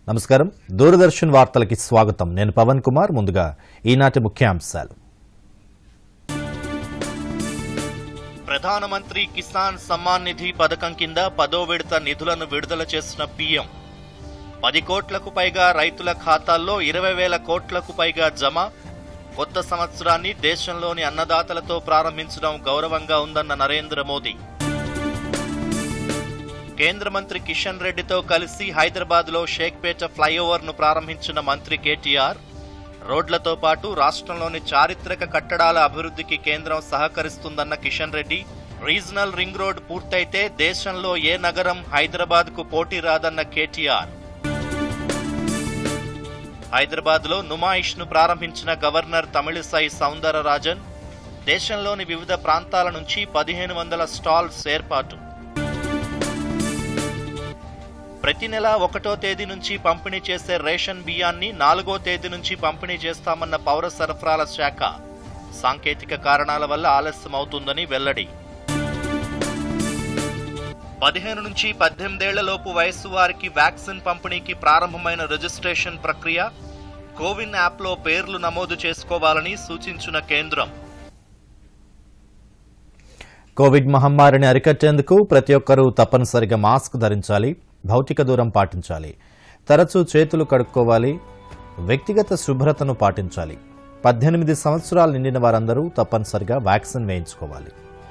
నమస్కారం దూరదర్శన్ వార్తలకి స్వాగతం నేను పవన్ కుమార్ ముందుగా ఈనాటి ముఖ్యాంశాలు ప్రధానమంత్రి కిసాన్ సమ్మాన్ నిధి పథకం కింద పదో విడత నిధులను విడుదల చేసిన పీఎం పది కోట్లకు పైగా రైతుల ఖాతాల్లో ఇరవై వేల కోట్లకు పైగా జమ కొత్త సంవత్సరాన్ని దేశంలోని అన్నదాతలతో ప్రారంభించడం గౌరవంగా ఉందన్న నరేంద్ర మోదీ కేంద్ర మంత్రి కిషన్ రెడ్డితో కలిసి హైదరాబాద్లో షేక్పేట ఫ్లైఓవర్ను ప్రారంభించిన మంత్రి కేటీఆర్ రోడ్లతో పాటు రాష్ట్రంలోని చారిత్రక కట్టడాల అభివృద్ధికి కేంద్రం సహకరిస్తుందన్న Kishan Reddy regional ring road పూర్తయితే దేశంలో ఏ నగరం హైదరాబాద్కు పోటీ రాదన్న కేటీఆర్ హైదరాబాద్లో నుమాయిష్ను ప్రారంభించిన గవర్నర్ తమిళిసై సౌందరరాజన్ దేశంలోని వివిధ ప్రాంతాల నుంచి పదిహేను వందల స్టాల్స్ ఏర్పాటు ప్రతి నెల ఒకటో తేదీ నుంచి పంపిణీ చేసే రేషన్ బియ్యాన్ని నాలుగో తేదీ నుంచి పంపిణీ చేస్తామన్న పౌర సరఫరాల శాఖ సాంకేతిక కారణాల వల్ల ఆలస్యం అవుతుందని వెల్లడి పదిహేను నుంచి పద్దెనిమిదేళ్లలోపు వయస్సు వారికి వ్యాక్సిన్ పంపిణీకి ప్రారంభమైన రిజిస్ట్రేషన్ ప్రక్రియ కోవిన్ యాప్లో పేర్లు నమోదు చేసుకోవాలని సూచించిన కేంద్రం కోవిడ్ మహమ్మారిని అరికట్టేందుకు ప్రతి ఒక్కరూ తప్పనిసరిగా మాస్క్ ధరించాలి భౌతిక దూరం పాటించాలి తరచూ చేతులు కడుక్కోవాలి వ్యక్తిగత శుభ్రతను పాటించాలి పద్దెనిమిది సంవత్సరాలు నిండిన వారందరూ తప్పనిసరిగా వ్యాక్సిన్ వేయించుకోవాలి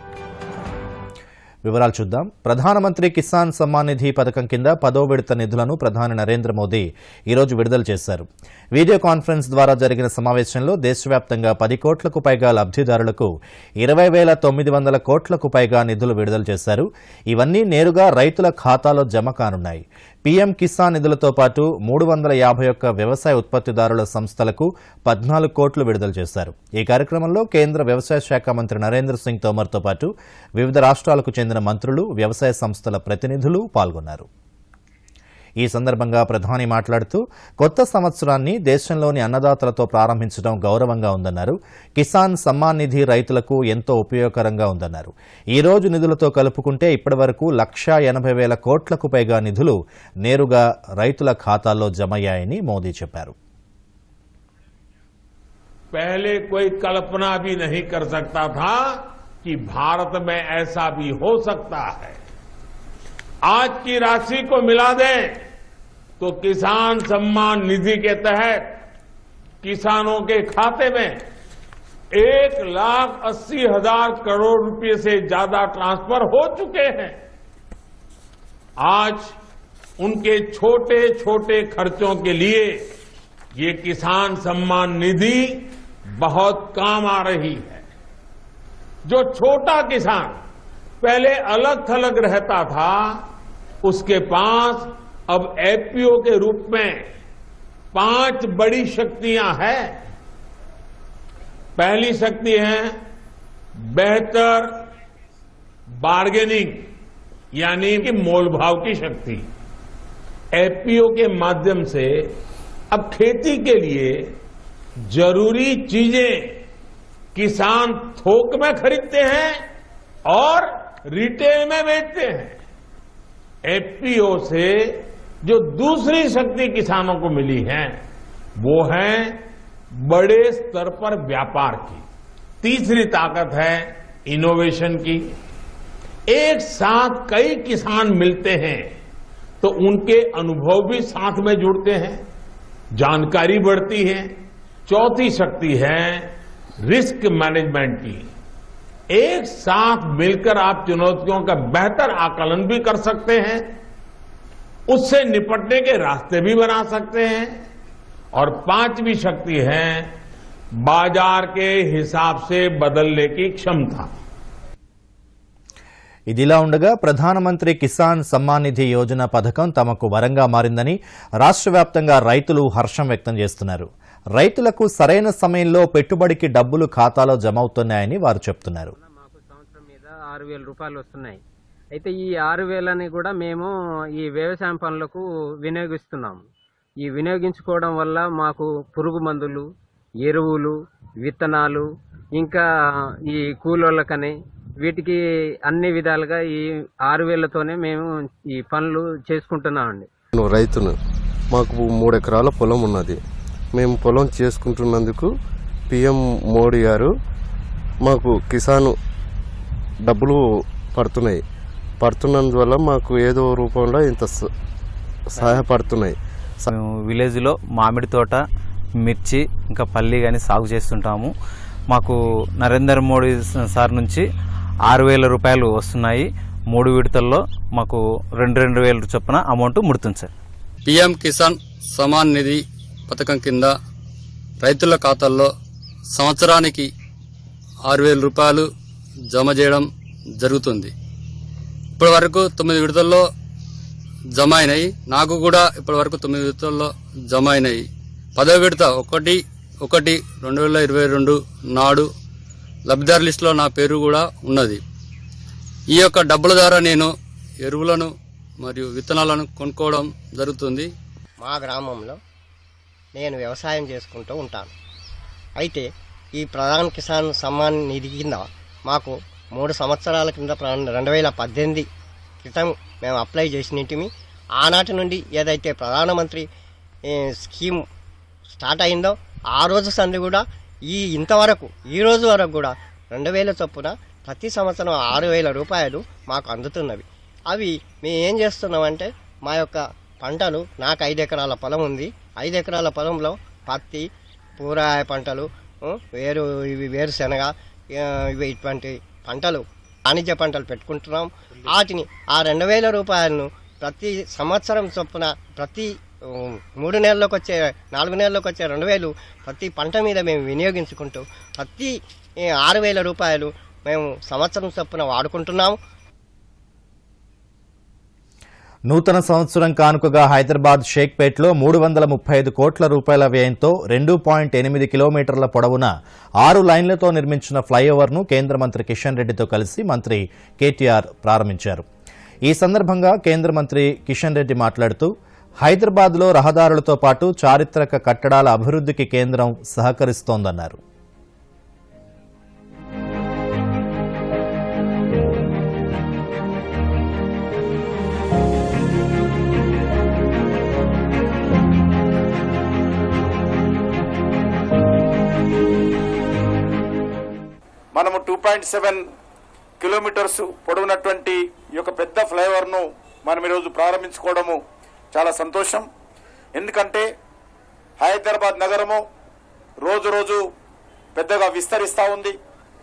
వివరాలు చూద్దాం ప్రధానమంత్రి కిసాన్ సమ్మాన్ నిధి పథకం కింద పదో విడత నిధులను ప్రధాని నరేంద్ర మోదీ ఈరోజు విడుదల చేశారు వీడియో కాన్ఫరెన్స్ ద్వారా జరిగిన సమావేశంలో దేశవ్యాప్తంగా పది కోట్లకు పైగా లబ్దిదారులకు ఇరవై వేల తొమ్మిది వందల కోట్లకు పైగా నిధులు విడుదల చేశారు ఇవన్నీ నేరుగా రైతుల ఖాతాలో జమ కానున్నాయి పీఎం కిసాన్ నిధులతో పాటు మూడు వందల యాభై ఒక్క వ్యవసాయ ఉత్పత్తిదారుల సంస్థలకు పద్నాలుగు కోట్లు విడుదల చేశారు ఈ కార్యక్రమంలో కేంద్ర వ్యవసాయ శాఖ మంత్రి నరేంద్ర సింగ్ తోమర్తో పాటు వివిధ రాష్ట్రాలకు చెందిన మంత్రులు వ్యవసాయ సంస్థల ప్రతినిధులు పాల్గొన్నారు ఈ సందర్భంగా ప్రధాని మాట్లాడుతూ కొత్త సంవత్సరాన్ని దేశంలోని అన్నదాతలతో ప్రారంభించడం గౌరవంగా ఉందన్నారు కిసాన్ సమ్మాన్ నిధి రైతులకు ఎంతో ఉపయోగకరంగా ఉందన్నారు ఈ రోజు నిధులతో కలుపుకుంటే ఇప్పటివరకు లక్షా ఎనభై వేల కోట్లకు పైగా నిధులు నేరుగా రైతుల ఖాతాల్లో జమయ్యాయని మోదీ చెప్పారు पहले कोई कल्पना भी नहीं कर सकता था कि भारत में ऐसा भी हो सकता है आज की राशि को मिला दें तो किसान सम्मान निधि के तहत किसानों के खाते में एक लाख अस्सी हजार करोड़ रुपए से ज्यादा ट्रांसफर हो चुके हैं आज उनके छोटे छोटे खर्चों के लिए ये किसान सम्मान निधि बहुत काम आ रही है जो छोटा किसान पहले अलग थलग रहता था उसके पास अब एपीओ के रूप में पांच बड़ी शक्तियां हैं पहली शक्ति है बेहतर बार्गेनिंग यानी कि मोलभाव की शक्ति एपीओ के माध्यम से अब खेती के लिए जरूरी चीजें किसान थोक में खरीदते हैं और रिटेल में बेचते हैं एफपीओ से जो दूसरी शक्ति किसानों को मिली है वो है बड़े स्तर पर व्यापार की तीसरी ताकत है इनोवेशन की एक साथ कई किसान मिलते हैं तो उनके अनुभव भी साथ में जुड़ते हैं जानकारी बढ़ती है चौथी शक्ति है रिस्क मैनेजमेंट की एक साथ मिलकर आप चुनौतियों का बेहतर आकलन भी कर सकते हैं उससे निपटने के रास्ते भी बना सकते हैं और पांचवी शक्ति है बाजार के हिसाब से बदलने की क्षमता ఇదిలా ఉండగా ప్రధానమంత్రి కిసాన్ సమ్మాన్ నిధి యోజన పథకం తమకు వరంగా మారిందని రాష్ట్ర వ్యాప్తంగా రైతులు హర్షం వ్యక్తం చేస్తున్నారు రైతులకు సరైన సమయంలో పెట్టుబడికి డబ్బులు ఖాతాలో జమ అవుతున్నాయని వారు చెప్తున్నారు మాకు సంవత్సరం మీద ఆరు వేల రూపాయలు వస్తున్నాయి అయితే ఈ ఆరు వేలని కూడా మేము ఈ వ్యవసాయం పనులకు వినియోగిస్తున్నాము ఈ వినియోగించుకోవడం వల్ల మాకు పురుగు మందులు ఎరువులు విత్తనాలు ఇంకా ఈ కూలోళ్ళకని వీటికి అన్ని విధాలుగా ఈ ఆరు వేలతోనే మేము ఈ పనులు చేసుకుంటున్నామండి నేను రైతును మాకు మూడు ఎకరాల పొలం ఉన్నది మేము పొలం చేసుకుంటున్నందుకు పిఎం మోడీ గారు మాకు కిసాన్ డబ్బులు పడుతున్నాయి పడుతున్నందువల్ల మాకు ఏదో రూపంలో ఇంత స- సహాయపడుతున్నాయి మేము విలేజ్లో మామిడి తోట మిర్చి ఇంకా పల్లి కానీ సాగు చేస్తుంటాము మాకు నరేంద్ర మోడీ స- సార్ నుంచి ఆరు వేల రూపాయలు వస్తున్నాయి మూడు విడతల్లో మాకు రెండు రెండు వేల చొప్పున అమౌంట్ ముడుతుంది సార్ పిఎం కిసాన్ సమాన్ నిధి పథకం కింద రైతుల ఖాతాల్లో సంవత్సరానికి ఆరు వేల రూపాయలు జమ చేయడం జరుగుతుంది ఇప్పటి వరకు తొమ్మిది విడతల్లో జమ అయినాయి నాకు కూడా ఇప్పటి వరకు తొమ్మిది విడతల్లో జమ అయినాయి పదో విడత ఒకటి ఒకటి రెండు వేల ఇరవై రెండు నాడు లబ్ధిదారు లిస్టులో నా పేరు కూడా ఉన్నది ఈ యొక్క డబ్బుల ద్వారా నేను ఎరువులను మరియు విత్తనాలను కొనుక్కోవడం జరుగుతుంది మా గ్రామంలో నేను వ్యవసాయం చేసుకుంటూ ఉంటాను అయితే ఈ ప్రధాన్ కిసాన్ సమ్మాన్ నిధి కింద మాకు మూడు సంవత్సరాల కింద ప్ర- రెండు వేల పద్దెనిమిది క్రితం మేము అప్లై చేసినటిమి ఆనాటి నుండి ఏదైతే ప్రధానమంత్రి ఏ, స్కీమ్ స్టార్ట్ అయిందో ఆ రోజు సంది కూడా ఈ ఇంతవరకు ఈ రోజు వరకు కూడా రెండు వేల చొప్పున ప్రతి సంవత్సరం ఆరు వేల రూపాయలు మాకు అందుతున్నవి అవి మేము ఏం చేస్తున్నామంటే మా యొక్క పంటలు నాకు ఐదు ఎకరాల పొలం ఉంది ఐదు ఎకరాల పొలంలో పత్తి కూరగాయ పంటలు ఉ, వేరు ఇవి వేరుశనగ ఆ, ఇవి ఇటువంటి పంటలు వాణిజ్య పంటలు పెట్టుకుంటున్నాం వాటిని ఆ రెండు వేల రూపాయలను ప్రతి సంవత్సరం చొప్పున ప్రతి ఉమ్, మూడు నెలలకు వచ్చే నాలుగు నెలలకు వచ్చే రెండు వేలు ప్రతి పంట మీద మేము వినియోగించుకుంటూ ప్రతి ఏ, ఆరు వేల రూపాయలు మేము సంవత్సరం చొప్పున వాడుకుంటున్నాము నూతన సంవత్సరం కానుకగా హైదరాబాద్ షేక్పేట్లో మూడు వందల ముప్పై ఐదు కోట్ల రూపాయల వ్యయంతో రెండు పాయింట్ ఎనిమిది కిలోమీటర్ల పొడవున ఆరు లైన్లతో నిర్మించిన ఫ్లైఓవర్ను కేంద్ర మంత్రి కిషన్ రెడ్డితో కలిసి మంత్రి కేటీఆర్ ప్రారంభించారు ఈ సందర్భంగా కేంద్ర మంత్రి కిషన్ రెడ్డి మాట్లాడుతూ హైదరాబాద్లో రహదారులతో పాటు చారిత్రక కట్టడాల అభివృద్ధికి కేంద్రం సహకరిస్తోందన్నారు మనము టూ పాయింట్ సెవెన్ కిలోమీటర్స్ పొడవునటువంటి ఈ యొక్క పెద్ద ఫ్లైఓవర్ను మనం ఈరోజు ప్రారంభించుకోవడము చాలా సంతోషం ఎందుకంటే హైదరాబాద్ నగరము రోజు రోజు పెద్దగా విస్తరిస్తూ ఉంది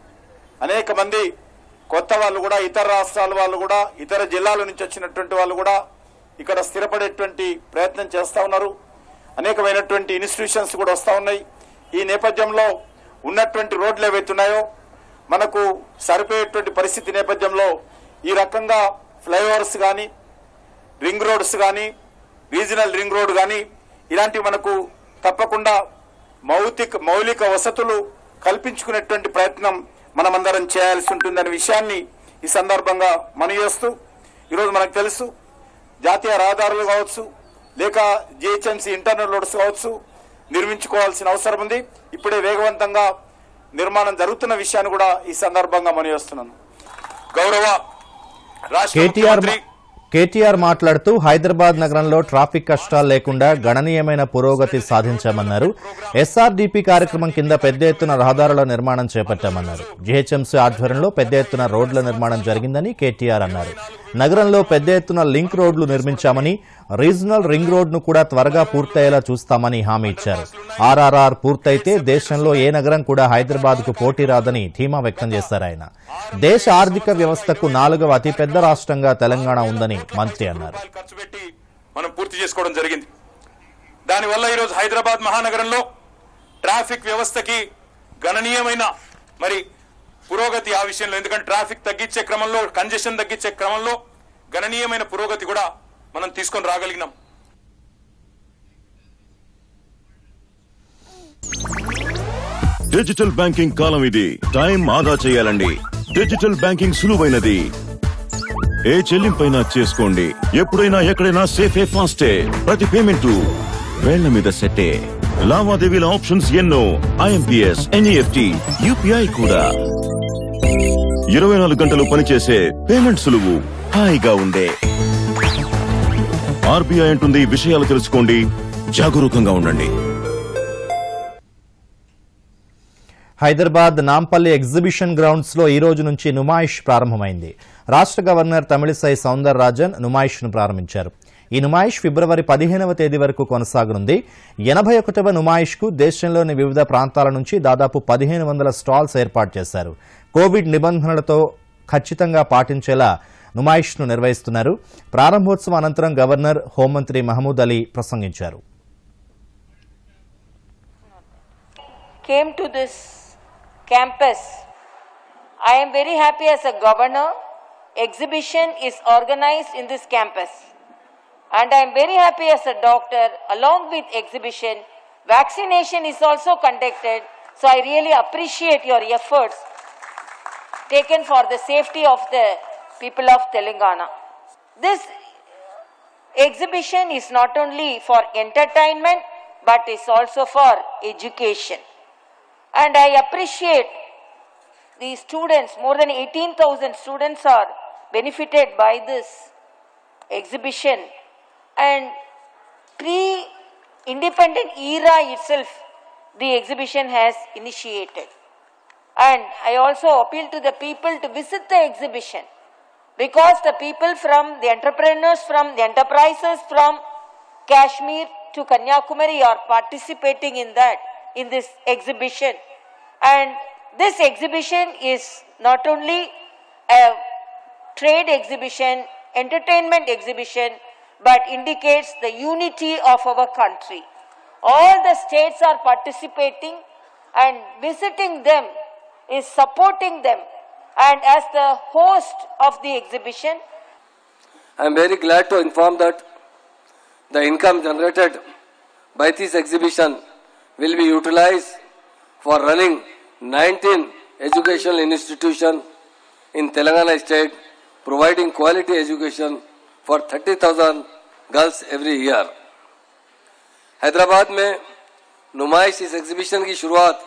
అనేక మంది కొత్త వాళ్ళు కూడా ఇతర రాష్ట్రాల వాళ్ళు కూడా ఇతర జిల్లాల నుంచి వచ్చినటువంటి వాళ్ళు కూడా ఇక్కడ స్థిరపడేటువంటి ప్రయత్నం చేస్తూ ఉన్నారు అనేకమైనటువంటి ఇన్స్టిట్యూషన్స్ కూడా వస్తూ ఉన్నాయి ఈ నేపథ్యంలో ఉన్నటువంటి రోడ్లు ఏవైతున్నాయో మనకు సరిపోయేటువంటి పరిస్థితి నేపథ్యంలో ఈ రకంగా ఫ్లైఓవర్స్ కానీ రింగ్ రోడ్స్ కానీ రీజనల్ రింగ్ రోడ్ కానీ ఇలాంటివి మనకు తప్పకుండా మౌలిక మౌలిక వసతులు కల్పించుకునేటువంటి ప్రయత్నం మనమందరం చేయాల్సి ఉంటుందనే విషయాన్ని ఈ సందర్భంగా మనం చేస్తూ ఈరోజు మనకు తెలుసు జాతీయ రహదారులు కావచ్చు లేక జిహెచ్ఎంసీ ఇంటర్నల్ రోడ్స్ కావచ్చు నిర్మించుకోవాల్సిన అవసరం ఉంది ఇప్పుడే వేగవంతంగా నిర్మాణం జరుగుతున్న విషయాన్ని కూడా ఈ సందర్భంగా మనం చేస్తున్నాను గౌరవ రాష్ట్ర కేటీఆర్ ముఖ్యమంత్రి కేటీఆర్ మాట్లాడుతూ హైదరాబాద్ నగరంలో ట్రాఫిక్ కష్టాలు లేకుండా గణనీయమైన పురోగతి సాధించామన్నారు ఎస్ఆర్డీపీ కార్యక్రమం కింద పెద్ద ఎత్తున రహదారుల నిర్మాణం చేపట్టామన్నారు జీహెచ్ఎంసీ ఆధ్వర్యంలో పెద్ద ఎత్తున రోడ్ల నిర్మాణం జరిగిందని కేటీఆర్ అన్నారు నగరంలో పెద్ద ఎత్తున లింక్ రోడ్లు నిర్మించామని రీజనల్ రింగ్ రోడ్ను కూడా త్వరగా పూర్తయ్యేలా చూస్తామని హామీ ఇచ్చారు ఆర్ఆర్ఆర్ పూర్తయితే దేశంలో ఏ నగరం కూడా హైదరాబాద్కు పోటీ రాదని ధీమా వ్యక్తం చేశారు ఆయన దేశ ఆర్థిక వ్యవస్థకు నాలుగవ అతిపెద్ద రాష్ట్రంగా తెలంగాణ ఉందని మంత్రి అన్నారు రూపాయలు ఖర్చు పెట్టి మనం పూర్తి చేసుకోవడం జరిగింది దానివల్ల ఈరోజు హైదరాబాద్ మహానగరంలో ట్రాఫిక్ వ్యవస్థకి గణనీయమైన మరి పురోగతి ఆ విషయంలో ఎందుకంటే ట్రాఫిక్ తగ్గించే క్రమంలో కంజెషన్ తగ్గించే క్రమంలో గణనీయమైన పురోగతి కూడా మనం తీసుకొని రాగలిగినాం డిజిటల్ బ్యాంకింగ్ కాలం ఇది టైం ఆదా చేయాలండి డిజిటల్ బ్యాంకింగ్ సులువైనది ఏ చెల్లింపైనా చేసుకోండి ఎప్పుడైనా ఎక్కడైనా సేఫే ఫాస్టే ప్రతి పేమెంట్ వేళ్ల మీద సెట్టే లావాదేవీల ఆప్షన్స్ ఎన్నో ఐఎంపీఎస్ ఎన్ఈఎఫ్టి యూపీఐ కూడా ఇరవై నాలుగు గంటలు పనిచేసే పేమెంట్ సులువు హాయిగా ఉండే ఆర్బీఐ అంటుంది విషయాలు తెలుసుకోండి జాగరూకంగా ఉండండి హైదరాబాద్ నాంపల్లి ఎగ్జిబిషన్ గ్రౌండ్స్ లో ఈ రోజు నుంచి నుమాయిష్ ప్రారంభమైంది రాష్ట్ర గవర్నర్ తమిళిసై సౌందర్ రాజన్ నుమాయిష్ ను ప్రారంభించారు ఈ నుమాయిష్ ఫిబ్రవరి పదిహేనవ తేదీ వరకు కొనసాగనుంది ఎనభై ఒకటవ నుమాయిష్ కు దేశంలోని వివిధ ప్రాంతాల నుంచి దాదాపు పదిహేను వందల స్టాల్స్ ఏర్పాటు చేశారు కోవిడ్ నిబంధనలతో ఖచ్చితంగా పాటించేలా నుమాయిష్ ను నిర్వహిస్తున్నారు ప్రారంభోత్సవం అనంతరం గవర్నర్ హోంమంత్రి మహమూద్ అలీ ప్రసంగించారు came to this campus. I am very happy as a governor. Exhibition is organized in this campus. And I am very happy as a doctor. Along with exhibition, vaccination is also conducted. So I really appreciate your efforts taken for the safety of the people of Telangana. This exhibition is not only for entertainment but is also for education. And I appreciate the students, more than 18,000 students are benefited by this exhibition. And pre independent era itself, the exhibition has initiated. And I also appeal to the people to visit the exhibition because the people from the entrepreneurs, from the enterprises from Kashmir to Kanyakumari are participating in that, in this exhibition. And this exhibition is not only a trade exhibition, entertainment exhibition, but indicates the unity of our country. All the states are participating and visiting them is supporting them. And as the host of the exhibition, I am very glad to inform that the income generated by this exhibition will be utilized for running 19 educational institutions in Telangana state, providing quality education for 30,000 girls every year. Hyderabad में नुमाइश इस exhibition की शुरुआत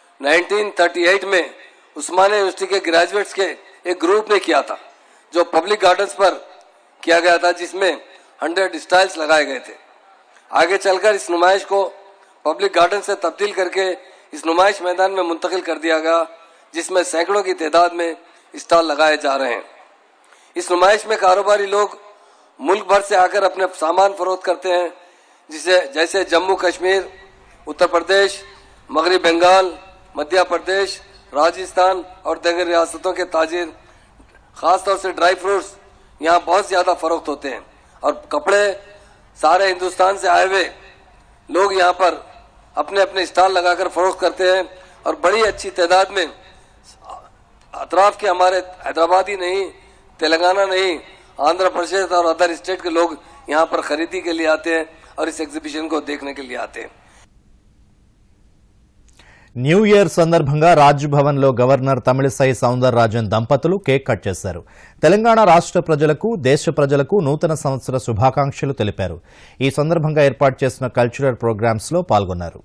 1938 में उस्मानिया university के graduates के एक group ने किया था जो पब्लिक गार्डन्स पर किया गया था जिसमें 100 स्टाइल्स लगाए गए थे आगे चलकर इस नुमाइश को पब्लिक गार्डन से तब्दील करके इस नुमाइश मैदान में मुंतकिल कर दिया गया जिसमें सैकड़ों की तादाद में स्टॉल लगाए जा रहे हैं इस नुमाइश में कारोबारी लोग मुल्क भर से आकर अपने सामान फरोख्त करते हैं जिसे जैसे जम्मू कश्मीर उत्तर प्रदेश मगरबी बंगाल मध्य प्रदेश राजस्थान और दंगर रियासतों के ताजिर खासतौर से ड्राई फ्रूट्स यहाँ बहुत ज़्यादा फरोख्त होते हैं और कपड़े सारे हिंदुस्तान से आए हुए लोग यहाँ पर अपने अपने स्टॉल लगाकर फरोख्त करते हैं और बड़ी अच्छी तादाद में अतराफ के हमारे हैदराबाद ही नहीं तेलंगाना नहीं आंध्र प्रदेश और अदर स्टेट के लोग यहाँ पर खरीदी के लिए आते हैं और इस एग्जीबिशन को देखने के लिए आते हैं న్యూ ఇయర్ సందర్భంగా రాజ్ భవన్ లో గవర్నర్ తమిళిసై సౌందర్ రాజన్ దంపతులు కేక్ కట్ చేశారు తెలంగాణ రాష్ట్ర ప్రజలకు దేశ ప్రజలకు నూతన సంవత్సర శుభాకాంక్షలు తెలిపారు ఈ సందర్భంగా ఏర్పాటు చేసిన కల్చరల్ ప్రోగ్రామ్స్ లో పాల్గొన్నారు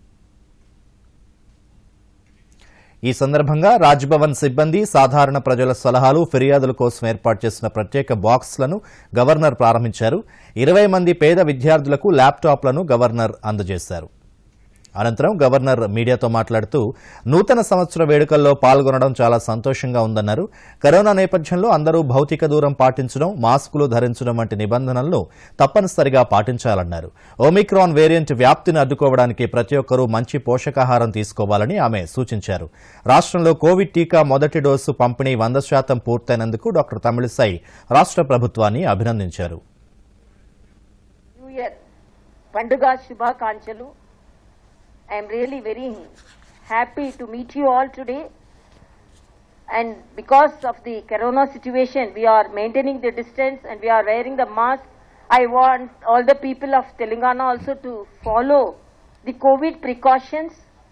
ఈ సందర్భంగా రాజ్భవన్ సిబ్బంది సాధారణ ప్రజల సలహాలు ఫిర్యాదుల కోసం ఏర్పాటు చేసిన ప్రత్యేక బాక్స్లను గవర్నర్ ప్రారంభించారు ఇరవై మంది పేద విద్యార్థులకు ల్యాప్టాప్లను గవర్నర్ అందజేశారు అనంతరం గవర్నర్ మీడియాతో మాట్లాడుతూ నూతన సంవత్సర వేడుకల్లో పాల్గొనడం చాలా సంతోషంగా ఉందన్నారు కరోనా నేపథ్యంలో అందరూ భౌతిక దూరం పాటించడం మాస్కులు ధరించడం వంటి నిబంధనలను తప్పనిసరిగా పాటించాలన్నారు ఓమిక్రాన్ వేరియంట్ వ్యాప్తిని అడ్డుకోవడానికి ప్రతి ఒక్కరూ మంచి పోషకాహారం తీసుకోవాలని ఆమె సూచించారు రాష్ట్రంలో కోవిడ్ టీకా మొదటి డోసు పంపిణీ వంద శాతం పూర్తయినందుకు డాక్టర్ తమిళిసై రాష్ట్ర ప్రభుత్వాన్ని అభినందించారు New Year పండుగ శుభాకాంక్షలు I am really very happy to meet you all today. And because of the corona situation, we are maintaining the distance and we are wearing the mask. I want all the people of Telangana also to follow the COVID precautions.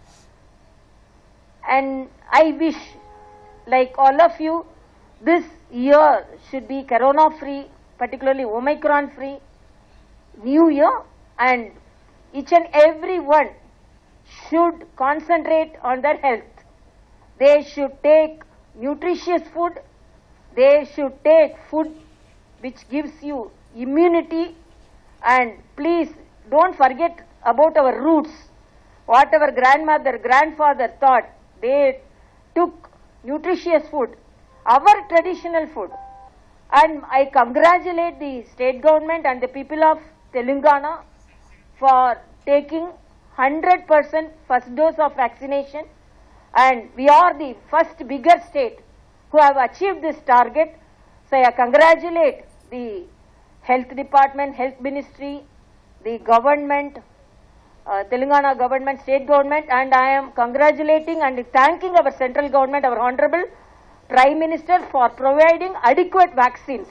And I wish, like all of you, this year should be corona free, particularly Omicron free, New Year, and each and every one should concentrate on their health. They should take nutritious food. They should take food which gives you immunity And please don't forget about our roots. What our grandmother, grandfather thought. They took nutritious food, our traditional food. And I congratulate the state government and the people of Telangana for taking 100% first dose of vaccination. And we are the first bigger state who have achieved this target. So I congratulate the health department, health ministry, the government, uh, Telangana government, state government, and I am congratulating and thanking our central government, our honorable Prime Minister for providing adequate vaccines.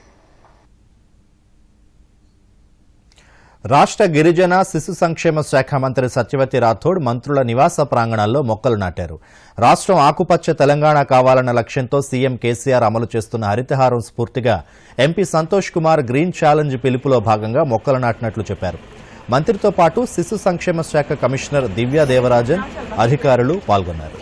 రాష్ట్ర గిరిజన శిశు సంక్షేమ శాఖ మంత్రి సత్యవతి రాథోడ్ మంత్రుల నివాస ప్రాంగణాల్లో మొక్కలు నాటారు రాష్ట్రం ఆకుపచ్చ తెలంగాణ కావాలన్న లక్ష్యంతో సీఎం కేసీఆర్ అమలు చేస్తున్న హరితహారం స్ఫూర్తిగా MP Santosh Kumar green challenge పిలుపులో భాగంగా మొక్కలు నాటినట్లు చెప్పారు మంత్రితో పాటు శిశు సంక్షేమ శాఖ కమిషనర్ దివ్యా దేవరాజన్ అధికారులు పాల్గొన్నారు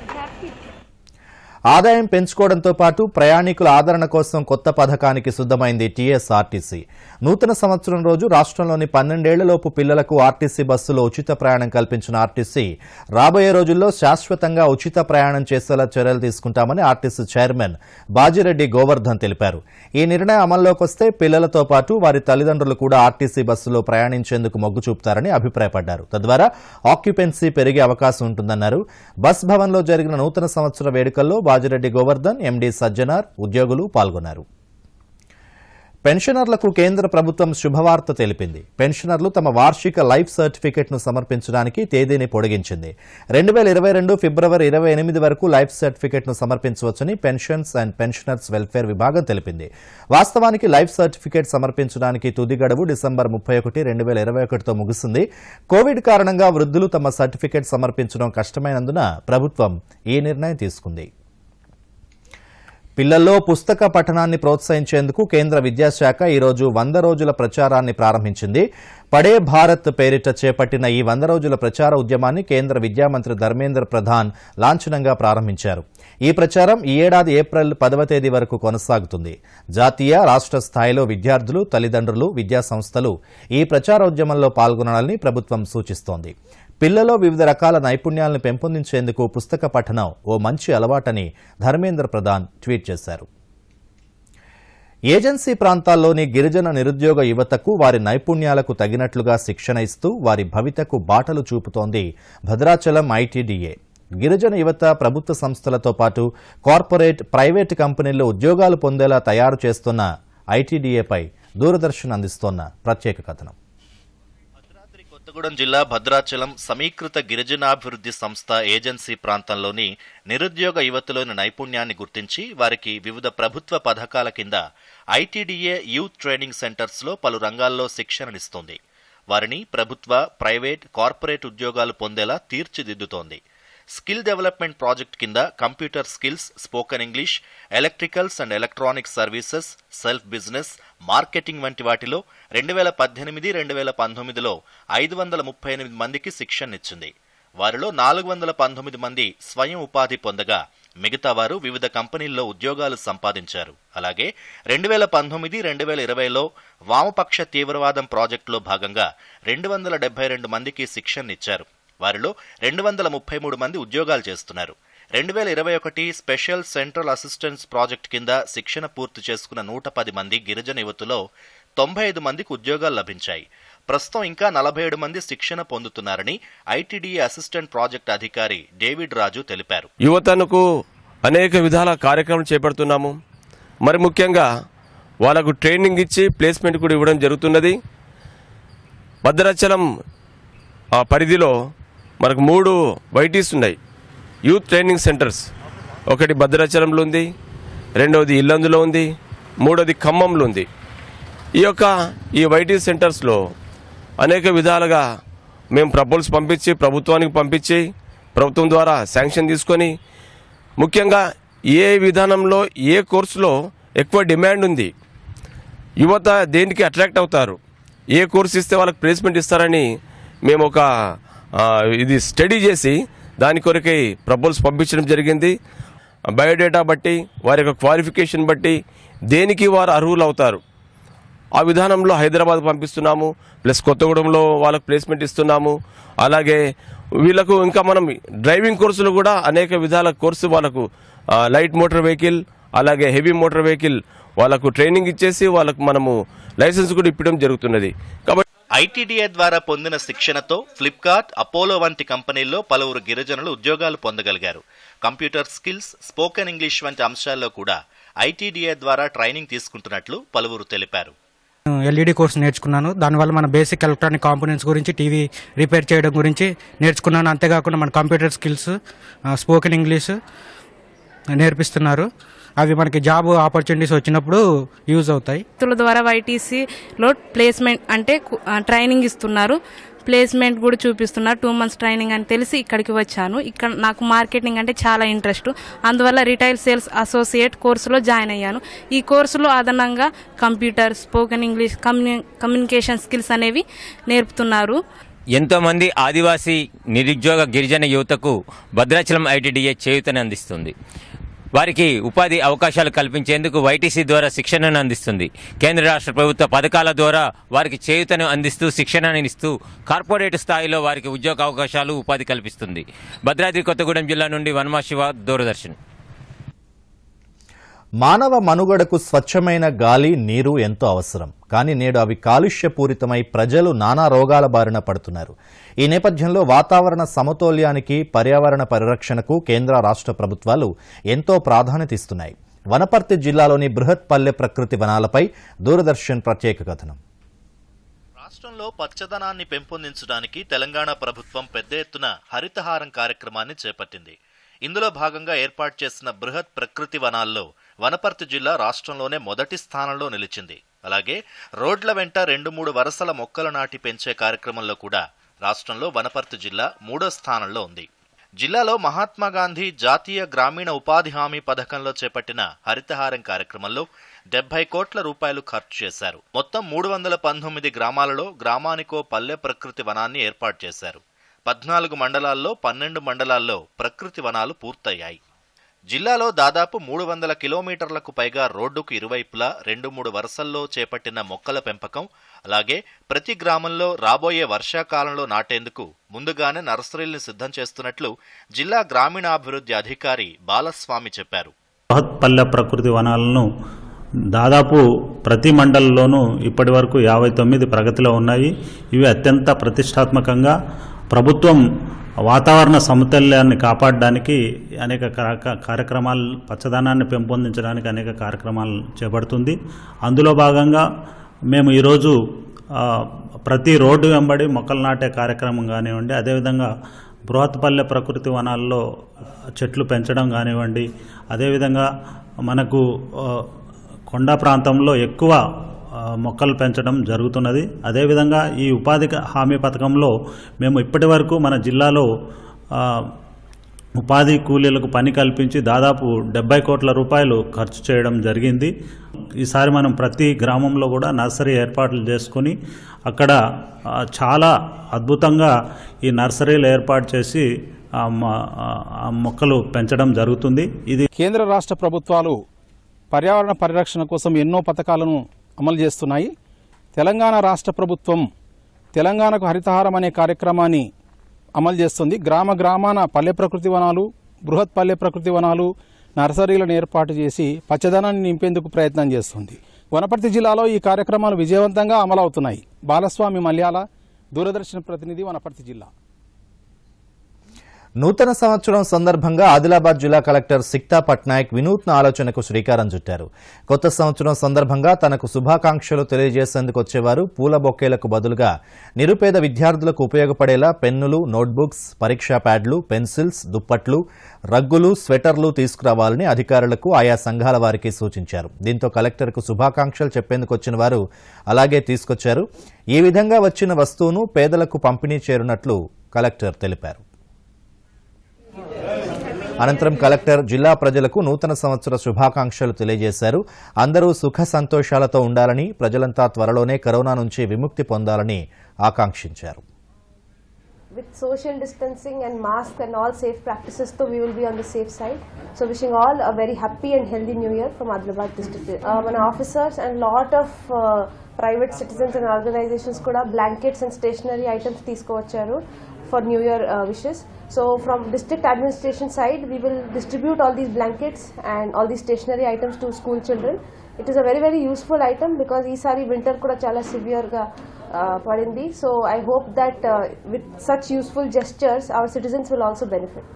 ఆదాయం పెంచుకోవడంతో పాటు ప్రయాణికుల ఆదరణ కోసం కొత్త పథకానికి సిద్దమైంది టీఎస్ఆర్టీసీ నూతన సంవత్సరం రోజు రాష్ట్రంలోని పన్నెండేళ్లలోపు పిల్లలకు ఆర్టీసీ బస్సులో ఉచిత ప్రయాణం కల్పించిన ఆర్టీసీ రాబోయే రోజుల్లో శాశ్వతంగా ఉచిత ప్రయాణం చేసేలా చర్యలు తీసుకుంటామని ఆర్టీసీ చైర్మన్ బాజిరెడ్డి గోవర్ధన్ తెలిపారు ఈ నిర్ణయం అమల్లోకి వస్తే పిల్లలతో పాటు వారి తల్లిదండ్రులు కూడా ఆర్టీసీ బస్సులో ప్రయాణించేందుకు మొగ్గు చూపుతారని అభిప్రాయపడ్డారు తద్వారా ఆక్యుపెన్సీ పెరిగే అవకాశం ఉంటుందన్నారు బస్ భవన్లో జరిగిన నూతన సంవత్సర వేడుకల్లో బాజిరెడ్డి గోవర్ధన్ ఎండీ సజ్జనార్ ఉద్యోగులు పాల్గొన్నారు పెన్షనర్లకు కేంద్ర ప్రభుత్వం శుభవార్త తెలిపింది పెన్షనర్లు తమ వార్షిక లైఫ్ సర్టిఫికెట్ను సమర్పించడానికి తేదీని పొడిగించింది రెండు వేల ఇరవై రెండు ఫిబ్రవరి ఇరవై ఎనిమిది వరకు లైఫ్ సర్టిఫికెట్ను సమర్పించవచ్చని పెన్షన్స్ అండ్ పెన్షనర్స్ వెల్ఫేర్ విభాగం తెలిపింది వాస్తవానికి లైఫ్ సర్టిఫికెట్ సమర్పించడానికి తుది గడువు డిసెంబర్ ముప్పై ఒకటి రెండు వేల ఇరవై ఒకటితో ముగిసింది కోవిడ్ కారణంగా వృద్ధులు తమ సర్టిఫికెట్ సమర్పించడం కష్టమైనందున ప్రభుత్వం ఈ నిర్ణయం తీసుకుంది పిల్లల్లో పుస్తక పఠనాన్ని ప్రోత్సహించేందుకు కేంద్ర విద్యాశాఖ ఈరోజు వంద రోజుల ప్రచారాన్ని ప్రారంభించింది పడే భారత్ పేరిట చేపట్టిన ఈ వంద రోజుల ప్రచార ఉద్యమాన్ని కేంద్ర విద్యామంత్రి ధర్మేంద్ర ప్రధాన్ లాంఛనంగా ప్రారంభించారు ఈ ప్రచారం ఈ ఏడాది ఏప్రిల్ పదవ తేదీ వరకు కొనసాగుతుంది జాతీయ రాష్ట్ర స్థాయిలో విద్యార్థులు తల్లిదండ్రులు విద్యాసంస్థలు ఈ ప్రచారోద్యమంలో పాల్గొనాలని ప్రభుత్వం సూచిస్తోంది పిల్లలో వివిధ రకాల నైపుణ్యాలను పెంపొందించేందుకు పుస్తక పఠనం ఓ మంచి అలవాటని ధర్మేంద్ర ప్రధాన్ ట్వీట్ చేశారు ఏజెన్సీ ప్రాంతాల్లోని గిరిజన నిరుద్యోగ యువతకు వారి నైపుణ్యాలకు తగినట్లుగా శిక్షణ ఇస్తూ వారి భవితకు బాటలు చూపుతోంది భద్రాచలం ఐటీడీఏ గిరిజన యువత ప్రభుత్వ సంస్థలతో పాటు కార్పొరేట్ ప్రైవేటు కంపెనీల్లో ఉద్యోగాలు పొందేలా తయారు చేస్తున్న ఐటీడీఏపై దూరదర్శన్ అందిస్తోన్న ప్రత్యేక కథనం కొత్తగూడెం జిల్లా భద్రాచలం సమీకృత గిరిజనాభివృద్ధి సంస్థ ఏజెన్సీ ప్రాంతంలోని నిరుద్యోగ యువతలోని నైపుణ్యాన్ని గుర్తించి వారికి వివిధ ప్రభుత్వ పథకాల కింద ఐటీడీఏ యూత్ ట్రైనింగ్ సెంటర్స్లో పలు రంగాల్లో శిక్షణనిస్తోంది వారిని ప్రభుత్వ ప్రైవేట్ కార్పొరేట్ ఉద్యోగాలు పొందేలా తీర్చిదిద్దుతోంది స్కిల్ డెవలప్మెంట్ ప్రాజెక్ట్ కింద computer skills spoken English electricals and electronic services self business marketing వంటి వాటిలో రెండు వేల పద్దెనిమిది రెండు వేల పంతొమ్మిదిలో ఐదు వందల ముప్పై ఎనిమిది మందికి శిక్షణనిచ్చింది వారిలో నాలుగు వందల పంతొమ్మిది మంది స్వయం ఉపాధి పొందగా మిగతా వారు వివిధ కంపెనీల్లో ఉద్యోగాలు సంపాదించారు అలాగే రెండు వేల పంతొమ్మిది రెండు వేల ఇరవైలో వామపక్ష తీవ్రవాదం ప్రాజెక్టులో భాగంగా రెండు వందల డెబ్బై రెండు మందికి శిక్షణనిచ్చారు వారిలో రెండు వందల ముప్పై మూడు మంది ఉద్యోగాలు చేస్తున్నారు రెండు వేల ఇరవై ఒకటి స్పెషల్ సెంట్రల్ అసిస్టెన్స్ ప్రాజెక్ట్ కింద శిక్షణ పూర్తి చేసుకున్న నూట పది మంది గిరిజన యువతులో తొంభై ఐదు మందికి ఉద్యోగాలు లభించాయి ప్రస్తుతం ఇంకా నలభై ఏడు మంది శిక్షణ పొందుతున్నారని ఐటీడీఏ అసిస్టెంట్ ప్రాజెక్ట్ అధికారి డేవిడ్ రాజు తెలిపారు యువతకు అనేక విధాల కార్యక్రమాలు చేపడుతున్నాము మరి ముఖ్యంగా వాళ్ళకు ట్రైనింగ్ ఇచ్చి ప్లేస్మెంట్ కూడా ఇవ్వడం జరుగుతున్నది భద్రాచలం ఆ పరిధిలో మనకు మూడు వైటీస్ ఉన్నాయి యూత్ ట్రైనింగ్ సెంటర్స్ ఒకటి భద్రాచలంలో ఉంది రెండవది ఇల్లందులో ఉంది మూడవది ఖమ్మంలో ఉంది ఈ యొక్క ఈ వైటీ సెంటర్స్లో అనేక విధాలుగా మేము ప్రపోజల్స్ పంపించి ప్రభుత్వానికి పంపించి ప్రభుత్వం ద్వారా శాంక్షన్ తీసుకొని ముఖ్యంగా ఏ విధానంలో ఏ కోర్సులో ఎక్కువ డిమాండ్ ఉంది యువత దేనికి అట్రాక్ట్ అవుతారు ఏ కోర్స్ ఇస్తే వాళ్ళకి ప్లేస్మెంట్ ఇస్తారని మేము ఒక ఆ, ఇది స్టడీ చేసి దాని కొరకై ప్రపోజల్స్ పంపించడం జరిగింది బయోడేటా బట్టి వారి యొక్క క్వాలిఫికేషన్ బట్టి దేనికి వారు అర్హులు అవుతారు ఆ విధానంలో హైదరాబాద్ పంపిస్తున్నాము ప్లస్ కొత్తగూడెంలో వాళ్ళకు ప్లేస్మెంట్ ఇస్తున్నాము అలాగే వీళ్ళకు ఇంకా మనం డ్రైవింగ్ కోర్సులు కూడా అనేక విధాల కోర్సు వాళ్ళకు ఆ, లైట్ మోటార్ వెహికల్ అలాగే హెవీ మోటార్ వెహికల్ వాళ్ళకు ట్రైనింగ్ ఇచ్చేసి వాళ్ళకు మనము లైసెన్స్ కూడా ఇప్పడం జరుగుతున్నది కాబట్టి ఐటీడీఏ ద్వారా పొందిన శిక్షణతో ఫ్లిప్కార్ట్ అపోలో వంటి కంపెనీల్లో పలువురు గిరిజనులు ఉద్యోగాలు పొందగలిగారు కంప్యూటర్ స్కిల్స్ స్పోకెన్ ఇంగ్లీష్ వంటి అంశాల్లో కూడా ఐటీడీఏ ద్వారా ట్రైనింగ్ తీసుకుంటున్నట్లు పలువురు తెలిపారు ఎల్ఈడి కోర్స్ నేర్చుకున్నాను దానివల్ల మన బేసిక్ ఎలక్ట్రానిక్ కాంపోనెంట్స్ గురించి టీవీ రిపేర్ చేయడం గురించి నేర్చుకున్నాను అంతేకాకుండా మన కంప్యూటర్ స్కిల్స్ స్పోకెన్ ఇంగ్లీష్ నేర్పిస్తున్నారు అవి మనకి జాబ్ ఆపర్చునిటీస్ వచ్చినప్పుడు యూజ్ అవుతాయి వ్యక్తుల ద్వారా వైటీసీలో ప్లేస్మెంట్ అంటే కు- ఆ, ట్రైనింగ్ ఇస్తున్నారు ప్లేస్మెంట్ కూడా చూపిస్తున్నారు టూ మంత్స్ ట్రైనింగ్ అని తెలిసి ఇక్కడికి వచ్చాను ఇక్కడ నాకు మార్కెటింగ్ అంటే చాలా ఇంట్రెస్ట్ అందువల్ల రిటైల్ సేల్స్ అసోసియేట్ కోర్సులో జాయిన్ అయ్యాను ఈ కోర్సులో అదనంగా కంప్యూటర్ స్పోకెన్ ఇంగ్లీష్ కమ్యూని కమ్యూనికేషన్ స్కిల్స్ అనేవి నేర్పుతున్నారు ఎంతోమంది ఆదివాసీ నిరుద్యోగ గిరిజన యువతకు భద్రాచలం ఐటీడీఏ చేయూతని అందిస్తుంది వారికి ఉపాధి అవకాశాలు కల్పించేందుకు వైటీసీ ద్వారా శిక్షణను అందిస్తుంది కేంద్ర రాష్ట్ర ప్రభుత్వ పథకాల ద్వారా వారికి చేయూతను అందిస్తూ శిక్షణను ఇస్తూ కార్పొరేట్ స్థాయిలో వారికి ఉద్యోగ అవకాశాలు ఉపాధి కల్పిస్తుంది భద్రాద్రి కొత్తగూడెం జిల్లా నుండి వనమా శివ దూరదర్శన్ మానవ మనుగడకు స్వచ్ఛమైన గాలి నీరు ఎంతో అవసరం కానీ నేడు అవి కాలుష్యపూరితమై ప్రజలు నానా రోగాల బారిన పడుతున్నారు ఈ నేపథ్యంలో వాతావరణ సమతౌల్యానికి పర్యావరణ పరిరక్షణకు కేంద్ర రాష్ట్ర ప్రభుత్వాలు ఎంతో ప్రాధాన్యత ఇస్తున్నాయి వనపర్తి జిల్లాలోని బృహత్ పల్లె ప్రకృతి వనాలపై దూరదర్శన్ ప్రత్యేక కథనం రాష్ట్రంలో పచ్చదనాన్ని పెంపొందించడానికి తెలంగాణ ప్రభుత్వం పెద్ద ఎత్తున హరితహారం కార్యక్రమాన్ని చేపట్టింది ఇందులో భాగంగా ఏర్పాటు చేసిన బృహత్ ప్రకృతి వనాల్లో వనపర్తి జిల్లా రాష్ట్రంలోనే మొదటి స్థానంలో నిలిచింది అలాగే రోడ్ల వెంట రెండు మూడు వరుసల మొక్కలు నాటి పెంచే కార్యక్రమంలో కూడా రాష్ట్రంలో వనపర్తి జిల్లా మూడో స్థానంలో ఉంది జిల్లాలో మహాత్మా గాంధీ జాతీయ గ్రామీణ ఉపాధి హామీ పథకంలో చేపట్టిన హరితహారం కార్యక్రమంలో డెబ్బై కోట్ల రూపాయలు ఖర్చు చేశారు మొత్తం మూడు వందల పంతొమ్మిది గ్రామాలలో గ్రామానికో పల్లె ప్రకృతి వనాన్ని ఏర్పాటు చేశారు పద్నాలుగు మండలాల్లో పన్నెండు మండలాల్లో ప్రకృతి వనాలు పూర్తయ్యాయి జిల్లాలో దాదాపు మూడు వందల కిలోమీటర్లకు పైగా రోడ్డుకు ఇరువైపులా రెండు మూడు వరుసల్లో చేపట్టిన మొక్కల పెంపకం అలాగే ప్రతి గ్రామంలో రాబోయే వర్షాకాలంలో నాటేందుకు ముందుగానే నర్సరీల్ని సిద్ధం చేస్తున్నట్లు జిల్లా గ్రామీణాభివృద్ధి అధికారి బాలస్వామి చెప్పారు బృహత్ పల్లె ప్రకృతి వనాలను దాదాపు ప్రతి మండలంలోనూ ఇప్పటి వరకు యాభై తొమ్మిది ప్రగతిలో ఉన్నాయి ఇవి అత్యంత ప్రతిష్టాత్మకంగా ప్రభుత్వం వాతావరణ సమతుల్యాన్ని కాపాడడానికి అనేక కా- కార్యక్రమాలు పచ్చదనాన్ని పెంపొందించడానికి అనేక కార్యక్రమాలు చేపడుతుంది అందులో భాగంగా మేము ఈరోజు ఆ, ప్రతి రోడ్డు వెంబడి మొక్కలు నాటే కార్యక్రమం కానివ్వండి అదేవిధంగా బృహత్పల్లె ప్రకృతి వనాల్లో చెట్లు పెంచడం కానివ్వండి అదేవిధంగా మనకు ఆ, కొండ ప్రాంతంలో ఎక్కువ ఆ, మొక్కలు పెంచడం జరుగుతున్నది అదేవిధంగా ఈ ఉపాధి హామీ పథకంలో మేము ఇప్పటి వరకు మన జిల్లాలో ఆ, ఉపాధి కూలీలకు పని కల్పించి దాదాపు డెబ్బై కోట్ల రూపాయలు ఖర్చు చేయడం జరిగింది ఈసారి మనం ప్రతి గ్రామంలో కూడా నర్సరీ ఏర్పాట్లు చేసుకొని అక్కడ ఆ, చాలా అద్భుతంగా ఈ నర్సరీలు ఏర్పాటు చేసి ఆ మ- ఆ మొక్కలు పెంచడం జరుగుతుంది ఇది కేంద్ర రాష్ట్ర ప్రభుత్వాలు పర్యావరణ పరిరక్షణ కోసం ఎన్నో పథకాలను అమలు చేస్తున్నాయి తెలంగాణ రాష్ట్ర ప్రభుత్వం తెలంగాణకు హరితహారం అనే కార్యక్రమాన్ని అమలు చేస్తుంది గ్రామ గ్రామాన పల్లె ప్రకృతి వనాలు బృహత్ పల్లె ప్రకృతి వనాలు నర్సరీలను ఏర్పాటు చేసి పచ్చదనాన్ని నింపేందుకు ప్రయత్నం చేస్తుంది వనపర్తి జిల్లాలో ఈ కార్యక్రమాలు విజయవంతంగా అమలవుతున్నాయి బాలస్వామి మల్యాల దూరదర్శన్ ప్రతినిధి వనపర్తి జిల్లా నూతన సంవత్సరం సందర్భంగా ఆదిలాబాద్ జిల్లా కలెక్టర్ సిక్తా పట్నాయక్ వినూత్న ఆలోచనకు శ్రీకారం చుట్టారు కొత్త సంవత్సరం సందర్భంగా తనకు శుభాకాంక్షలు తెలియజేసేందుకు వచ్చేవారు పూల బొకేలకు బదులుగా నిరుపేద విద్యార్థులకు ఉపయోగపడేలా పెన్నులు నోట్బుక్స్ పరీక్షా ప్యాడ్లు పెన్సిల్స్ దుప్పట్లు రగ్గులు స్వెటర్లు తీసుకురావాలని అధికారులకు ఆయా సంఘాల వారికి సూచించారు దీంతో కలెక్టర్కు శుభాకాంక్షలు చెప్పేందుకు వచ్చిన వారు అలాగే తీసుకొచ్చారు ఈ విధంగా వచ్చిన వస్తువును పేదలకు పంపిణీ చేరున్నట్లు కలెక్టర్ తెలిపారు అనంతరం కలెక్టర్ జిల్లా ప్రజలకు నూతన సంవత్సర శుభాకాంక్షలు తెలియజేశారు అందరూ సుఖ సంతోషాలతో ఉండాలని ప్రజలంతా త్వరలోనే కరోనా నుంచి విముక్తి పొందాలని ఆకాంక్షించారు with social distancing and mask and all safe practices, so we will be on the safe side. So wishing all a very happy and healthy new year from Adilabad district. Uh, మన officers and lot of uh, private citizens and organizations కూడా blankets and stationery items తీసుకువచ్చారు for new year uh, wishes. So from district administration side, we will distribute all these blankets and all these stationery items to school children. It is a very very useful item because ఈసారి winter కూడా చాలా severe గా uh, పడింది so I hope that with such useful gestures our citizens will also benefit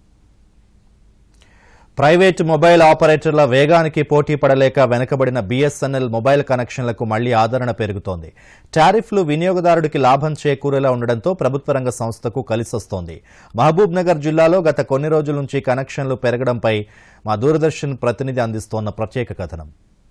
private mobile ఆపరేటర్ల వేగానికి పోటీ పడలేక వెనుకబడిన బీఎస్ఎన్ఎల్ మొబైల్ కనెక్షన్లకు మళ్లీ ఆదరణ పెరుగుతోంది టారిఫ్లు వినియోగదారుడికి లాభం చేకూరేలా ఉండడంతో ప్రభుత్వ రంగ సంస్థకు కలిసొస్తోంది మహబూబ్ నగర్ జిల్లాలో గత కొన్ని రోజుల నుంచి కనెక్షన్లు పెరగడంపై మా దూరదర్శన్ ప్రతినిధి అందిస్తోన్న ప్రత్యేక కథనం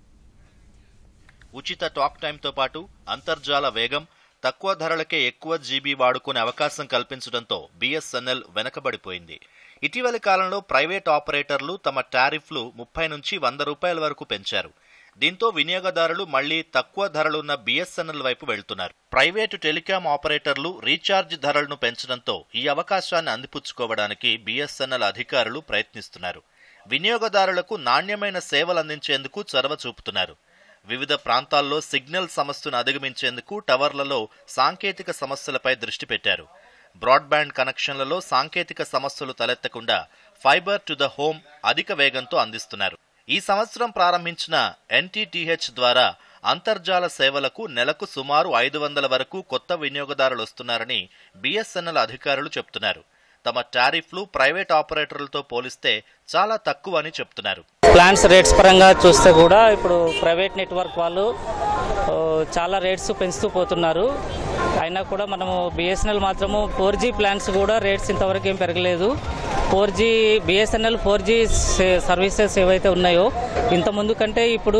ఉచిత టాక్ టైంతో పాటు అంతర్జాల వేగం తక్కువ ధరలకే ఎక్కువ జీబీ వాడుకునే అవకాశం కల్పించడంతో బీఎస్ఎన్ఎల్ వెనకబడిపోయింది ఇటీవలి కాలంలో ప్రైవేట్ ఆపరేటర్లు తమ టారిఫ్లు ముప్పై నుంచి వంద రూపాయల వరకు పెంచారు దీంతో వినియోగదారులు మళ్లీ తక్కువ ధరలున్న బీఎస్ఎన్ఎల్ వైపు వెళ్తున్నారు ప్రైవేటు టెలికాం ఆపరేటర్లు రీఛార్జ్ ధరలను పెంచడంతో ఈ అవకాశాన్ని అందిపుచ్చుకోవడానికి బీఎస్ఎన్ఎల్ అధికారులు ప్రయత్నిస్తున్నారు వినియోగదారులకు నాణ్యమైన సేవలు అందించేందుకు చొరవ చూపుతున్నారు వివిధ ప్రాంతాల్లో సిగ్నల్ సమస్యను అధిగమించేందుకు టవర్లలో సాంకేతిక సమస్యలపై దృష్టి పెట్టారు బ్రాడ్బ్యాండ్ కనెక్షన్లలో సాంకేతిక సమస్యలు తలెత్తకుండా ఫైబర్ టు ద హోమ్ అధిక వేగంతో అందిస్తున్నారు ఈ సంవత్సరం ప్రారంభించిన ఎన్టీటీహెచ్ ద్వారా అంతర్జాల సేవలకు నెలకు సుమారు ఐదు వందల వరకు కొత్త వినియోగదారులు వస్తున్నారని బీఎస్ఎన్ఎల్ అధికారులు చెప్తున్నారు తమ టారిఫ్లు ప్రైవేట్ ఆపరేటర్లతో పోలిస్తే చాలా తక్కువ అని చెప్తున్నారు ప్లాన్స్ రేట్స్ పరంగా చూస్తే కూడా ఇప్పుడు ప్రైవేట్ నెట్వర్క్ వాళ్ళు ఆ, చాలా రేట్స్ పెంచుతూ పోతున్నారు అయినా కూడా మనము బిఎస్ఎన్ఎల్ మాత్రము ఫోర్ జీ ప్లాన్స్ కూడా రేట్స్ ఇంతవరకు ఏం పెరగలేదు four G BSNL four G services ఏవైతే ఉన్నాయో ఇంత ముందు కంటే ఇప్పుడు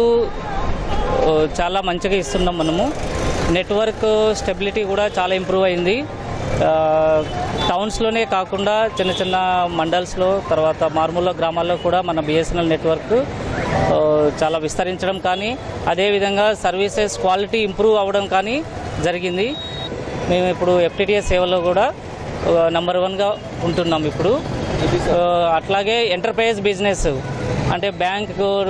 ఆ, చాలా మంచిగా ఇస్తున్నాం మనము నెట్వర్క్ స్టెబిలిటీ కూడా చాలా ఇంప్రూవ్ అయింది ఆ, టౌన్స్లోనే కాకుండా చిన్న చిన్న మండల్స్లో తర్వాత మారుమూల గ్రామాల్లో కూడా మన బిఎస్ఎన్ఎల్ నెట్వర్క్ ఆ, చాలా విస్తరించడం కానీ అదేవిధంగా సర్వీసెస్ క్వాలిటీ ఇంప్రూవ్ అవ్వడం కానీ జరిగింది మేము ఇప్పుడు ఎఫ్టీటీఎస్ సేవలో కూడా నంబర్ వన్గా ఉంటున్నాం ఇప్పుడు ఆ, అట్లాగే ఎంటర్ప్రైజ్ బిజినెస్ అంటే బ్యాంక్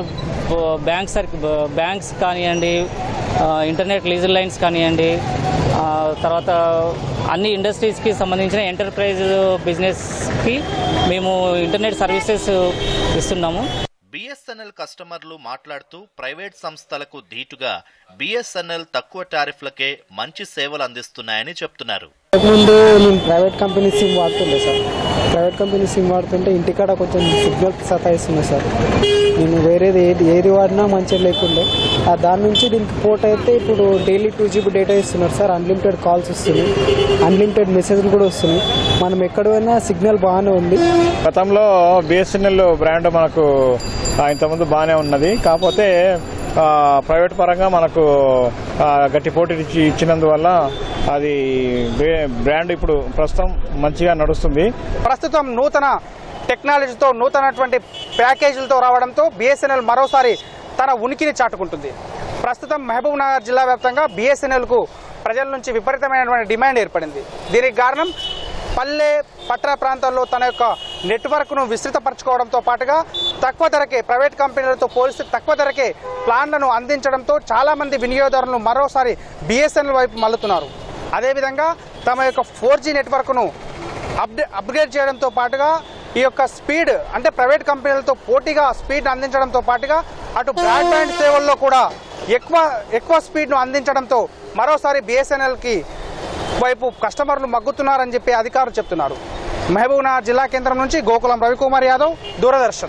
బ్యాంక్ సర్ బ్యాంక్స్ కానివ్వండి ఆ, ఇంటర్నెట్ లీజర్ లైన్స్ కానివ్వండి ఆ, తర్వాత అన్ని ఇండస్ట్రీస్కి సంబంధించిన ఎంటర్ప్రైజ్ బిజినెస్కి మేము ఇంటర్నెట్ సర్వీసెస్ ఇస్తున్నాము బిఎస్ఎన్ఎల్ కస్టమర్లు మాట్లాడుతూ ప్రైవేట్ సంస్థలకు ధీటుగా బిఎస్ఎన్ఎల్ తక్కువ టారిఫ్లకే మంచి సేవలు అందిస్తున్నాయని చెప్తున్నారు ముందు నేను ప్రైవేట్ కంపెనీ సిమ్ వాడుతుండే సార్ ప్రైవేట్ కంపెనీ సిమ్ వాడుతుంటే ఇంటికాడ కొంచెం సిగ్నల్ సతాయిస్తుంది సార్ నేను వేరేది ఏది ఏది వాడినా మంచిగా లేకుండే ఆ దాని నుంచి దీనికి పోర్ట్ అయితే ఇప్పుడు డైలీ టూ జీబీ డేటా ఇస్తున్నారు సార్ అన్లిమిటెడ్ కాల్స్ వస్తున్నాయి అన్లిమిటెడ్ మెసేజ్లు కూడా వస్తున్నాయి మనం ఎక్కడ పోయినా సిగ్నల్ బాగానే ఉంది గతంలో బిఎస్ఎన్ఎల్ బ్రాండ్ మనకు ఆ, ఇంతకుముందు బాగానే ఉన్నది కాకపోతే ఆ, ప్రైవేట్ పరంగా మనకు ఆ, గట్టి పోటీ ఇచ్చి ఇచ్చినందువల్ల అది బ్రే- బ్రాండ్ ఇప్పుడు ప్రస్తుతం మంచిగా నడుస్తుంది ప్రస్తుతం నూతన టెక్నాలజీతో నూతనటువంటి ప్యాకేజీలతో రావడంతో బిఎస్ఎన్ఎల్ మరోసారి తన ఉనికిని చాటుకుంటుంది ప్రస్తుతం మహబూబ్ నగర్ జిల్లా వ్యాప్తంగా బిఎస్ఎన్ఎల్కు ప్రజల నుంచి విపరీతమైనటువంటి డిమాండ్ ఏర్పడింది దీనికి కారణం పల్లె పట్టణ ప్రాంతాల్లో తన యొక్క నెట్వర్క్ను విస్తృతపరచుకోవడంతో పాటుగా తక్కువ ధరకే ప్రైవేట్ కంపెనీలతో పోలిస్తే తక్కువ ధరకే ప్లాన్లను అందించడంతో చాలామంది వినియోగదారులు మరోసారి బిఎస్ఎన్ఎల్ వైపు మల్లుతున్నారు అదేవిధంగా తమ యొక్క ఫోర్ జీ నెట్వర్క్ను అప్డే అప్గ్రేడ్ చేయడంతో పాటుగా ఈ యొక్క స్పీడ్ అంటే ప్రైవేట్ కంపెనీలతో పోటీగా స్పీడ్ అందించడంతో పాటుగా అటు బ్రాడ్బ్యాండ్ సేవల్లో కూడా ఎక్కువ ఎక్కువ స్పీడ్ను అందించడంతో మరోసారి బిఎస్ఎన్ఎల్కి వైపు కస్టమర్లు మగ్గుతున్నారని చెప్పి అధికారులు చెప్తున్నారు మహబూబ్నగర్ జిల్లా కేంద్రం నుంచి గోకులం రవికుమార్ యాదవ్ దూరదర్శన్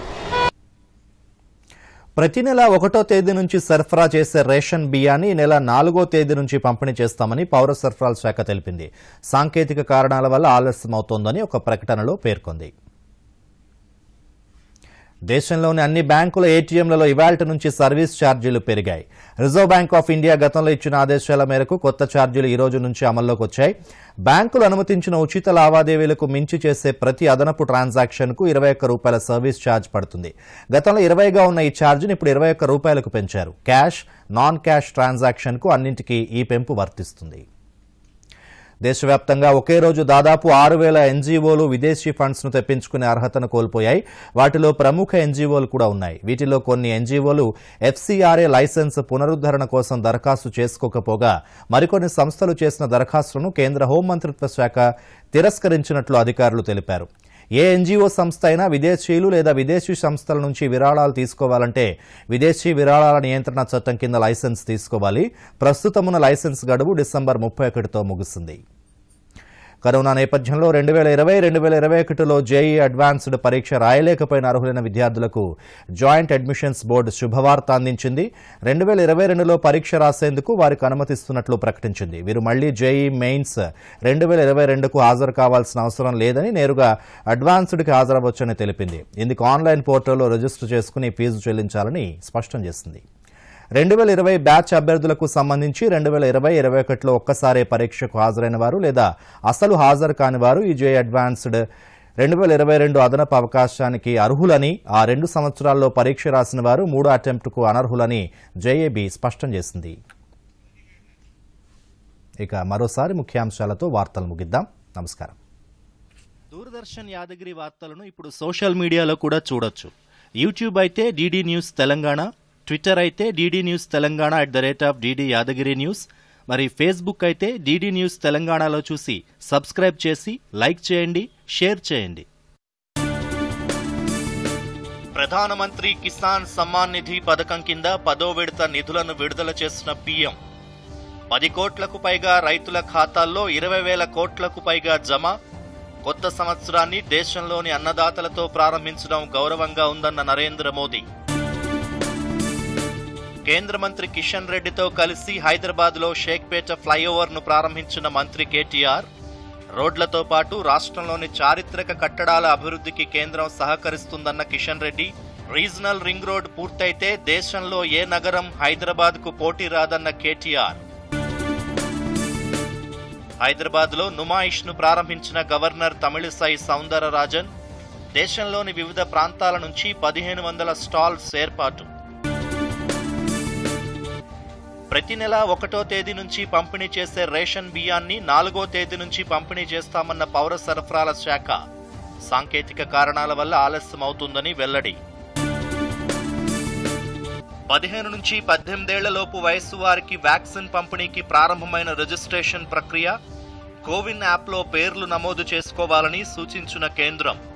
ప్రతి నెల ఒకటో తేదీ నుంచి సరఫరా చేసే రేషన్ బియ్యాన్ని ఈ నెల నాలుగో తేదీ నుంచి పంపిణీ చేస్తామని పౌర సరఫరాల శాఖ తెలిపింది సాంకేతిక కారణాల వల్ల ఆలస్యం అవుతోందని ఒక ప్రకటనలో పేర్కొంది దేశంలోని అన్ని బ్యాంకుల ఏటీఎంలలో ఇవాల్టి నుంచి సర్వీస్ ఛార్జీలు పెరిగాయి రిజర్వ్ బ్యాంక్ ఆఫ్ ఇండియా గతంలో ఇచ్చిన ఆదేశాల మేరకు కొత్త ఛార్జీలు ఈ రోజు నుంచి అమల్లోకి వచ్చాయి బ్యాంకులు అనుమతించిన ఉచిత లావాదేవీలకు మించి చేసే ప్రతి అదనపు ట్రాన్సాక్షన్కు ఇరవై ఒక్క రూపాయల సర్వీస్ ఛార్జ్ పడుతుంది గతంలో ఇరవైగా ఉన్న ఈ ఛార్జీని ఇప్పుడు ఇరవై ఒక్క రూపాయలకు పెంచారు క్యాష్ నాన్ క్యాష్ ట్రాన్సాక్షన్కు అన్నింటికీ ఈ పెంపు వర్తిస్తుంది దేశవ్యాప్తంగా ఒకే రోజు దాదాపు ఆరు వేల ఎన్జీఓలు విదేశీ ఫండ్స్ను తెప్పించుకునే అర్హతను కోల్పోయాయి వాటిలో ప్రముఖ ఎన్జీఓలు కూడా ఉన్నాయి వీటిలో కొన్ని ఎన్జీఓలు ఎఫ్సీఆర్ఏ లైసెన్స్ పునరుద్ధరణ కోసం దరఖాస్తు చేసుకోకపోగా మరికొన్ని సంస్థలు చేసిన దరఖాస్తులను కేంద్ర హోంమంత్రిత్వ శాఖ తిరస్కరించినట్లు అధికారులు తెలిపారు ఏ ఎన్జీఓ సంస్థ అయినా విదేశీయులు లేదా విదేశీ సంస్థల నుంచి విరాళాలు తీసుకోవాలంటే విదేశీ విరాళాల నియంత్రణ చట్టం కింద లైసెన్స్ తీసుకోవాలి ప్రస్తుతమున్న లైసెన్స్ గడువు డిసెంబర్ ముప్పై ఒకటితో ముగిసింది కరోనా నేపథ్యంలో రెండు వేల ఇరవై రెండు వేల ఇరవై ఒకటిలో జేఈ అడ్వాన్స్డ్ పరీక్ష రాయలేకపోయిన అర్హులైన విద్యార్థులకు జాయింట్ అడ్మిషన్స్ బోర్డు శుభవార్త అందించింది రెండు వేల ఇరవై రెండులో పరీక్ష రాసేందుకు వారికి అనుమతిస్తున్నట్లు ప్రకటించింది వీరు మళ్లీ జేఈ మెయిన్స్ రెండు వేల ఇరవై రెండుకు హాజరు కావాల్సిన అవసరం లేదని నేరుగా అడ్వాన్స్డ్కి హాజరవచ్చని తెలిపింది ఇందుకు ఆన్లైన్ పోర్టల్లో రిజిస్టర్ చేసుకుని ఫీజు చెల్లించాలని స్పష్టం చేసింది రెండు వేల ఇరవై బ్యాచ్ అభ్యర్థులకు సంబంధించి రెండు వేల ఇరవై ఇరవై ఒకటిలో ఒక్కసారే పరీక్షకు హాజరైన వారు లేదా అసలు హాజరు కాని వారు ఈ జే అడ్వాన్స్డ్ రెండు వేల ఇరవై రెండు అదనపు అవకాశానికి అర్హులని ఆ రెండు సంవత్సరాల్లో పరీక్ష రాసిన వారు మూడో అటెంప్ట్కు అనర్హులని జేఏబీ స్పష్టం చేసింది ఇక మరోసారి ముఖ్యాంశాలతో వార్తలు ముగిద్దాం నమస్కారం దూరదర్శన్ యాదగిరి వార్తలను ఇప్పుడు సోషల్ మీడియాలో కూడా చూడొచ్చు యూట్యూబ్ అయితే డీడీ న్యూస్ తెలంగాణ ట్విట్టర్ అయితే DD news Telangana at the rate of DD Yadagiri news మరి ఫేస్బుక్ అయితే డీడీ న్యూస్ తెలంగాణలో చూసి సబ్స్క్రైబ్ చేసి లైక్ చేయండి షేర్ చేయండి ప్రధానమంత్రి కిసాన్ సమ్మాన్ నిధి పథకం కింద పదో విడత నిధులను విడుదల చేసిన పీఎం పది కోట్లకు పైగా రైతుల ఖాతాల్లో ఇరవై వేల కోట్లకు పైగా జమ కొత్త సంవత్సరాన్ని దేశంలోని అన్నదాతలతో ప్రారంభించడం గౌరవంగా ఉందన్న నరేంద్ర మోదీ కేంద్ర మంత్రి కిషన్ రెడ్డితో కలిసి హైదరాబాద్లో షేక్పేట ఫ్లైఓవర్ ను ప్రారంభించిన మంత్రి కేటీఆర్ రోడ్లతో పాటు రాష్ట్రంలోని చారిత్రక కట్టడాల అభివృద్ధికి కేంద్రం సహకరిస్తుందన్న Kishan Reddy regional ring road పూర్తయితే దేశంలో ఏ నగరం హైదరాబాద్ కు పోటీ రాదన్న కేటీఆర్ హైదరాబాద్ లో నుమాయిష్ ను ప్రారంభించిన గవర్నర్ తమిళిసై సౌందరరాజన్ దేశంలోని వివిధ ప్రాంతాల నుంచి పదిహేను వందల స్టాల్స్ ఏర్పాటు ప్రతి నెల ఒకటో తేదీ నుంచి పంపిణీ చేసే రేషన్ బియ్యాన్ని నాలుగో తేదీ నుంచి పంపిణీ చేస్తామన్న పౌర సరఫరాల శాఖ సాంకేతిక కారణాల వల్ల ఆలస్యం అవుతుందని వెల్లడి పదిహేను నుంచి పద్దెనిమిదేళ్లలోపు వయస్సు వారికి వ్యాక్సిన్ పంపిణీకి ప్రారంభమైన రిజిస్ట్రేషన్ ప్రక్రియ కోవిన్ యాప్లో పేర్లు నమోదు చేసుకోవాలని సూచించిన కేంద్రం